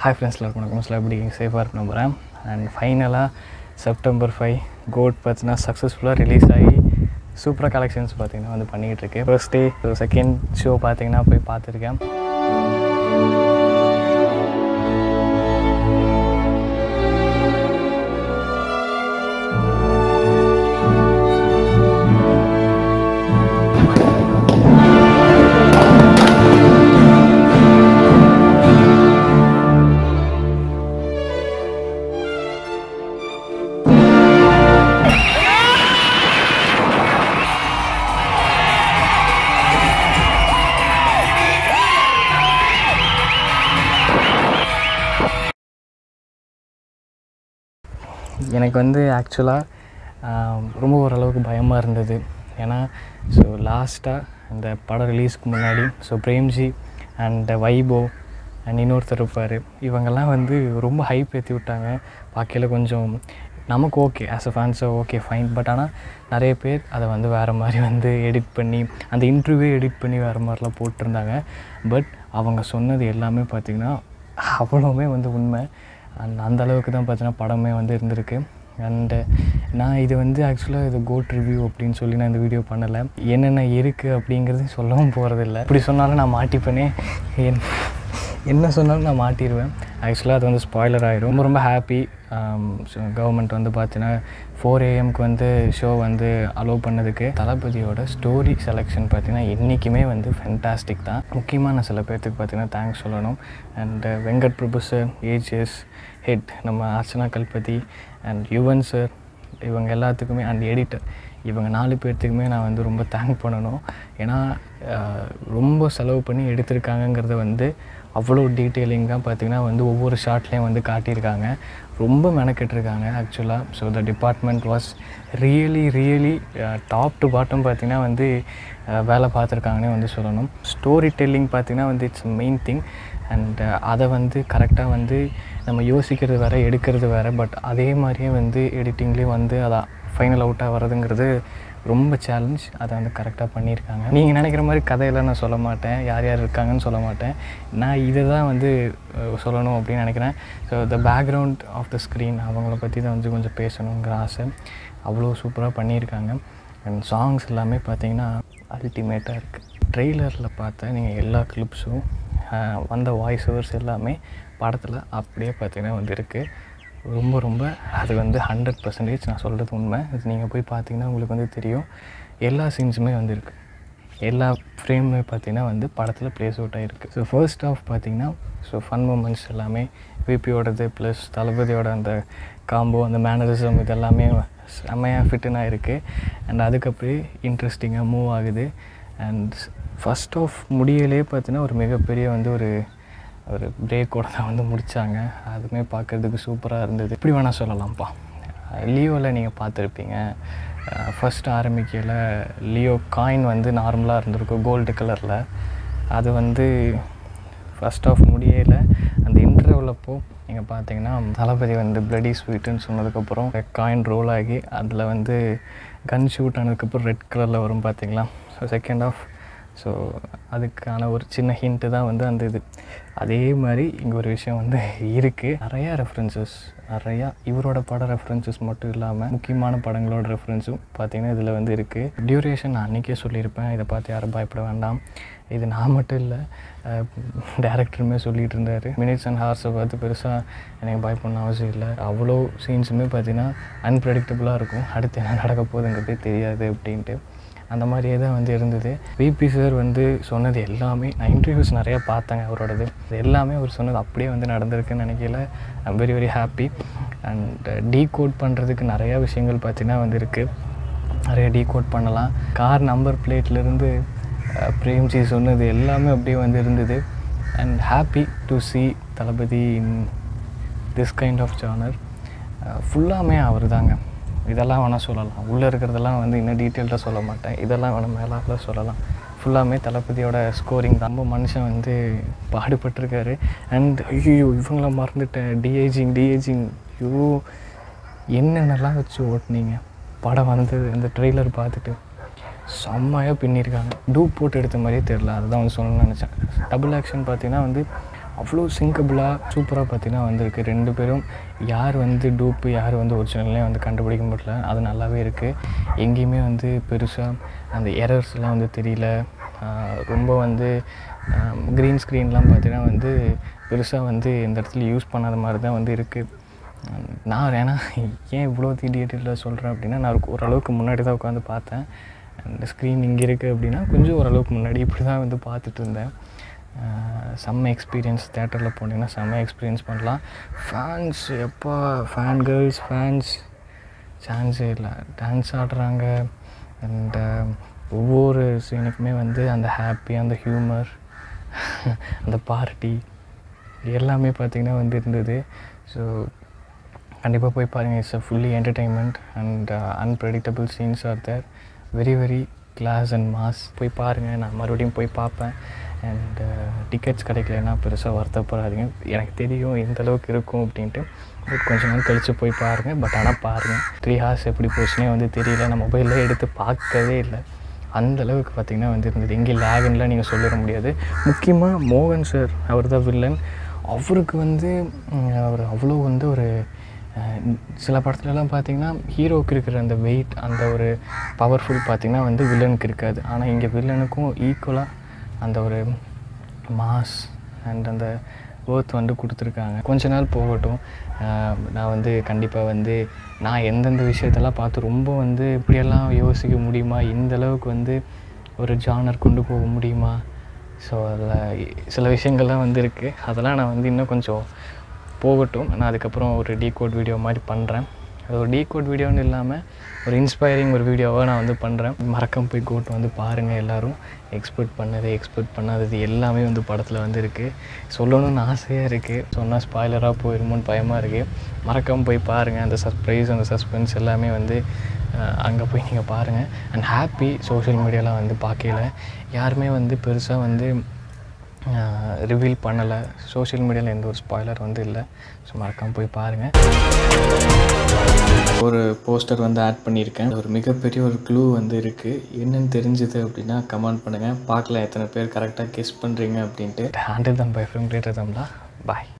hi ஃப்ரெண்ட்ஸில் இருக்கணும் மோஸ்ட்லாம் எப்படி சேஃபாக இருக்க நம்புகிறேன் அண்ட் ஃபைனலாக செப்டம்பர் ஃபைவ் கோட் பார்த்தீங்கன்னா சக்ஸஸ்ஃபுல்லாக ரிலீஸ் ஆகி சூப்பராக கலெக்ஷன்ஸ் பார்த்தீங்கன்னா வந்து பண்ணிகிட்டு இருக்கு ஃபர்ஸ்ட் டே செகண்ட் ஷோ பார்த்தீங்கன்னா போய் பார்த்துருக்கேன் எனக்கு வந்து ஆக்சுவலாக ரொம்ப ஓரளவுக்கு பயமாக இருந்தது ஏன்னா ஸோ லாஸ்ட்டாக இந்த படம் ரிலீஸ்க்கு முன்னாடி so Premji and Vaibhav and இன்னொருத்தர் இருப்பார் இவங்கெல்லாம் வந்து ரொம்ப ஹைப் ஏற்றி விட்டாங்க பார்க்கையில் கொஞ்சம் நமக்கு ஓகே ஆஸ் அ ஃபேன்ஸோ ஓகே ஃபைன் பட் ஆனால் நிறைய பேர் அதை வந்து வேறு மாதிரி வந்து எடிட் பண்ணி அந்த இன்டர்வியூவே எடிட் பண்ணி வேறு மாதிரிலாம் போட்டிருந்தாங்க பட் அவங்க சொன்னது எல்லாமே பார்த்திங்கன்னா அவ்வளோவுமே வந்து உண்மை அண்ட் அந்த அளவுக்கு தான் பார்த்தீங்கன்னா படமே வந்து இருந்திருக்கு அண்டு நான் இது வந்து ஆக்சுவலாக இது கோட் ரிவ்யூ அப்படின்னு சொல்லி நான் இந்த வீடியோ பண்ணலை என்னென்ன இருக்குது அப்படிங்கிறது சொல்லவும் போகிறதில்ல இப்படி சொன்னாலும் நான் மாட்டிப்பேனே என் என்ன சொன்னாலும் நான் மாட்டிடுவேன் ஆக்சுவலாக அது வந்து ஸ்பாய்லர் ஆகிடும் ரொம்ப ரொம்ப ஹாப்பி கவர்மெண்ட் வந்து பார்த்தீங்கன்னா ஃபோர் ஏஎம்க்கு வந்து ஷோ வந்து அலோவ் பண்ணதுக்கு தளபதியோட ஸ்டோரி செலெக்ஷன் பார்த்தீங்கன்னா என்றைக்குமே வந்து ஃபென்டாஸ்டிக் தான் முக்கியமாக நான் சில பேர்த்துக்கு பார்த்தீங்கன்னா தேங்க்ஸ் சொல்லணும் and Venkat Prabhu sir AGS head நம்ம அர்ச்சனா கல்பதி அண்ட் யுவன் சார் இவங்க எல்லாத்துக்குமே அண்ட் எடிட்டர் இவங்க நாலு பேர்த்துக்குமே நான் வந்து ரொம்ப தேங்க் பண்ணணும் ஏன்னா ரொம்ப செலவு பண்ணி எடுத்திருக்காங்கங்கிறத வந்து அவ்வளோ டீட்டெயிலிங்காக பார்த்திங்கன்னா வந்து ஒவ்வொரு ஷார்ட்லேயும் வந்து காட்டியிருக்காங்க ரொம்ப மெனக்கெட்டிருக்காங்க ஆக்சுவலாக so the department was really really top to bottom பார்த்திங்கன்னா வந்து வேலை பார்த்துருக்காங்கன்னே வந்து சொல்லணும் ஸ்டோரி டெல்லிங் பார்த்திங்கன்னா வந்து இட்ஸ் மெயின் திங் அண்ட் அதை வந்து கரெக்டாக வந்து நம்ம யோசிக்கிறது வேறு எடுக்கிறது வேறு பட் அதே மாதிரியே வந்து எடிட்டிங்லேயும் வந்து அதை ஃபைனல் அவுட்டாக வர்றதுங்கிறது ரொம்ப சேலஞ்ச் அதை வந்து கரெக்டாக பண்ணியிருக்காங்க நீங்கள் நினைக்கிற மாதிரி கதையெல்லாம் நான் சொல்ல மாட்டேன் யார் யார் இருக்காங்கன்னு சொல்ல மாட்டேன் நான் இதை தான் வந்து சொல்லணும் அப்படின்னு நினைக்கிறேன் so the background of the screen அவங்கள பற்றி தான் வந்து கொஞ்சம் பேசணுங்கிற ஆசை அவ்வளோ சூப்பராக பண்ணியிருக்காங்க அண்ட் சாங்ஸ் எல்லாமே பார்த்தீங்கன்னா அல்டிமேட்டாக இருக்குது ட்ரெய்லரில் பார்த்த நீங்கள் எல்லா கிளிப்ஸும் வந்த வாய்ஸ் ஓவர்ஸ் எல்லாமே படத்தில் அப்படியே பார்த்தீங்கன்னா வந்து இருக்குது ரொம்ப ரொம்ப அது வந்து ஹண்ட்ரட் பர்சன்டேஜ் நான் சொல்கிறது உண்மை இது நீங்கள் போய் பார்த்தீங்கன்னா உங்களுக்கு வந்து தெரியும் எல்லா சீன்ஸுமே வந்து இருக்குது எல்லா ஃப்ரேமுமே பார்த்தீங்கன்னா வந்து படத்தில் ப்ளேஸ் அவுட் ஆகிருக்கு ஸோ ஃபர்ஸ்ட் ஆஃப் பார்த்தீங்கன்னா ஸோ ஃபன் மூமெண்ட்ஸ் எல்லாமே விபியோடது ப்ளஸ் தளபதியோட அந்த காம்போ அந்த மேனரிசம் இதெல்லாமே செம்மையாக ஃபிட்டுனாக இருக்குது அண்ட் அதுக்கப்புறம் இன்ட்ரெஸ்டிங்காக மூவ் ஆகுது அண்ட் ஃபஸ்ட் ஆஃப் முடியலே பார்த்தீங்கன்னா ஒரு மிகப்பெரிய வந்து ஒரு ஒரு பிரேக்கோட தான் வந்து முடித்தாங்க அதுவுமே பார்க்குறதுக்கு சூப்பராக இருந்தது இப்படி வேணால் சொல்லலாம்ப்பா லியோவில் நீங்கள் பார்த்துருப்பீங்க ஃபஸ்ட் ஆரம்பிக்கையில் லியோ காயின் வந்து நார்மலாக இருந்திருக்கும் கோல்டு கலரில் அது வந்து ஃபஸ்ட் ஆஃப் முடியல அந்த இன்டர்வியூவில் அப்போ நீங்கள் பார்த்தீங்கன்னா தளபதி வந்து பிளடி ஸ்வீட்டுன்னு சொன்னதுக்கப்புறம் காயின் ரோல் ஆகி அதில் வந்து கன் ஷூட் ஆனதுக்கப்புறம் ரெட் கலரில் வரும் பார்த்தீங்களா ஸோ செகண்ட் ஆஃப் ஸோ அதுக்கான ஒரு சின்ன ஹிண்ட்டு தான் வந்து அந்த இது அதே மாதிரி இங்கே ஒரு விஷயம் வந்து இருக்குது நிறையா ரெஃபரன்சஸ் நிறையா இவரோட பட ரெஃபரன்சஸ் மட்டும் இல்லாமல் முக்கியமான படங்களோட ரெஃபரன்ஸும் பார்த்திங்கன்னா இதில் வந்து இருக்குது டியூரேஷன் நான் அன்றைக்கே சொல்லியிருப்பேன் இதை பார்த்து யாரும் பயப்பட வேண்டாம் இது நான் மட்டும் இல்லை டேரக்டருமே சொல்லிகிட்டு இருந்தார் மினிட்ஸ் அண்ட் ஹார்ஸை பார்த்து பெருசாக எனக்கு பயப்படணும் அவசியம் இல்லை அவ்வளோ சீன்ஸுமே பார்த்திங்கன்னா அன்பிரடிக்டபுளாக இருக்கும் அடுத்து என்ன நடக்க போகுதுங்கிறதே தெரியாது அப்படின்ட்டு அந்த மாதிரியே தான் வந்து இருந்தது விபி சார் வந்து சொன்னது எல்லாமே நான் இன்டர்வியூஸ் நிறையா பார்த்தேங்க அவரோடது இது எல்லாமே அவர் சொன்னது அப்படியே வந்து நடந்திருக்குன்னு நினைக்கல I'm very very happy and decode பண்ணுறதுக்கு நிறையா விஷயங்கள் பார்த்தீங்கன்னா வந்து இருக்குது நிறைய டீ கோட் பண்ணலாம் கார் நம்பர் பிளேட்லேருந்து பிரேம்ஜி சொன்னது எல்லாமே அப்படியே வந்து இருந்தது and happy to see Thalapathy in this kind of genre ஃபுல்லாமே அவர் தாங்க இதெல்லாம் வேணால் சொல்லலாம் உள்ளே இருக்கிறதெல்லாம் வந்து இன்னும் டீட்டெயில்டாக சொல்ல மாட்டேன் இதெல்லாம் வேணால் மேலாப்பில் சொல்லலாம் ஃபுல்லாமே தளபதியோட ஸ்கோரிங் தான் ரொம்ப மனுஷன் வந்து பாடுபட்டிருக்காரு அண்ட் ஐயோ இவங்கள மறந்துட்டேன் டிஏஜிங் டிஏஜிங் ஐயோ என்னென்னலாம் வச்சு ஓட்டுனீங்க படம் வந்து இந்த ட்ரெய்லர் பார்த்துட்டு செம்மையாக பின்னிருக்காங்க டூப் போட்டு எடுத்த மாதிரியே தெரில அதுதான் வந்து சொல்லணும்னு நினச்சேன் டபுள் ஆக்ஷன் பார்த்தீங்கன்னா வந்து அவ்வளோ சிங்கபிளாக சூப்பராக பார்த்தீங்கன்னா வந்திருக்கு ரெண்டு பேரும் யார் வந்து டூப்பு யார் வந்து ஒரிஜினல்லே வந்து கண்டுபிடிக்க முடியல அது நல்லாவே இருக்குது எங்கேயுமே வந்து பெருசாக அந்த எரர்ஸ்லாம் வந்து தெரியல ஆஹ் ரொம்ப வந்து க்ரீன் ஸ்க்ரீன்லாம் பார்த்தீங்கன்னா வந்து பெருசாக வந்து இந்த இடத்துல யூஸ் பண்ணாத மாதிரி தான் வந்து இருக்குது நான் ஏன்னா ஏன் இவ்வளோ டீட்டெயிலில் சொல்கிறேன் அப்படின்னா நான் ஒரு- ஓரளவுக்கு முன்னாடி தான் உட்காந்து பார்த்தேன் அந்த ஸ்க்ரீன் இங்கே இருக்குது அப்படின்னா கொஞ்சம் ஓரளவுக்கு முன்னாடி இப்படி தான் வந்து பார்த்துட்டு இருந்தேன் ஆஹ் செம்ம எக்ஸ்பீரியன்ஸ் தேட்டரில் போனீங்கன்னா செம்ம எக்ஸ்பீரியன்ஸ் பண்ணலாம் ஃபேன்ஸ் எப்போ ஃபேன் கேர்ள்ஸ் ஃபேன்ஸ் சான்ஸே இல்லை டான்ஸ் ஆடுறாங்க அண்ட் ஒவ்வொரு சீனுக்குமே வந்து அந்த ஹாப்பி அந்த ஹியூமர் அந்த பார்ட்டி எல்லாமே பார்த்திங்கன்னா வந்து இருந்தது ஸோ கண்டிப்பாக போய் பாருங்கள் it's a fully entertainment and unpredictable scenes are there very very class and mass போய் பாருங்கள் நான் மறுபடியும் போய் பார்ப்பேன் அண்ட் டிக்கெட்ஸ் கிடைக்கலன்னா பெருசாக வருத்தப்படாதீங்க எனக்கு தெரியும் எந்த அளவுக்கு இருக்கும் அப்படின்ட்டு பட் கொஞ்ச நாள் கழித்து போய் பாருங்கள் பட் ஆனால் பாருங்கள் த்ரீ ஹார்ஸ் எப்படி போச்சுன்னே வந்து தெரியல நான் மொபைலில் எடுத்து பார்க்கவே இல்லை அந்த அளவுக்கு பார்த்திங்கன்னா வந்து இருந்தது எங்கே லேகுன்னெலாம் நீங்கள் சொல்லிட முடியாது முக்கியமாக மோகன் சார் அவர் தான் வில்லன் அவருக்கு வந்து ம், அவர் அவ்வளோ வந்து ஒரு அஹ், சில படத்துலலாம் பார்த்தீங்கன்னா ஹீரோவுக்கு இருக்கிற அந்த வெயிட் அந்த ஒரு பவர்ஃபுல் பார்த்திங்கன்னா வந்து வில்லனுக்கு இருக்காது ஆனால் இங்கே வில்லனுக்கும் ஈக்குவலாக அந்த ஒரு மாஸ் அண்ட் அந்த ஒர்த் வந்து கொடுத்துருக்காங்க கொஞ்ச நாள் போகட்டும் ஆஹ் நான் வந்து கண்டிப்பாக வந்து நான் எந்தெந்த விஷயத்தெல்லாம் பார்த்து ரொம்ப வந்து இப்படியெல்லாம் யோசிக்க முடியுமா இந்த அளவுக்கு வந்து ஒரு ஜானர் கொண்டு போக முடியுமா ஸோ அதில் சில விஷயங்கள்லாம் வந்து இருக்குது அதெல்லாம் நான் வந்து இன்னும் கொஞ்சம் போகட்டும் நான் அதுக்கப்புறம் ஒரு டீ கோட் வீடியோ மாதிரி பண்ணுறேன் அது ஒரு டீ கோட் வீடியோன்னு இல்லாமல் ஒரு இன்ஸ்பைரிங் ஒரு வீடியோவாக நான் வந்து பண்ணுறேன் மறக்காம போய் கோட் வந்து பாருங்கள் எல்லோரும் எக்ஸ்பெக்ட் பண்ணது எக்ஸ்பெக்ட் பண்ணாதது எல்லாமே வந்து படத்தில் வந்து இருக்குது சொல்லணும்னு ஆசையாக இருக்குது சொன்னால் ஸ்பாய்லராக போயிருமோன்னு பயமாக இருக்குது மறக்காம போய் பாருங்கள் அந்த சர்ப்ரைஸ் அந்த சஸ்பென்ஸ் எல்லாமே வந்து அங்கே போய் நீங்கள் பாருங்கள் அண்ட் ஹாப்பி சோஷியல் மீடியாலாம் வந்து பார்க்கல யாருமே வந்து பெருசாக வந்து ரிவீல் பண்ணலை சோஷியல் மீடியாவில் எந்த ஒரு ஸ்பாய்லர் வந்து இல்லை ஸோ மறக்காமல் போய் பாருங்கள் ஒரு போஸ்டர் வந்து ஆட் பண்ணியிருக்கேன் ஒரு மிகப்பெரிய ஒரு க்ளூ வந்து இருக்குது என்னன்னு தெரிஞ்சுது அப்படின்னா கமெண்ட் பண்ணுங்கள் பார்க்கலாம் எத்தனை பேர் கரெக்டாக கெஸ் பண்ணுறீங்க அப்படின்ட்டு handle them by from greater தம்லா பாய்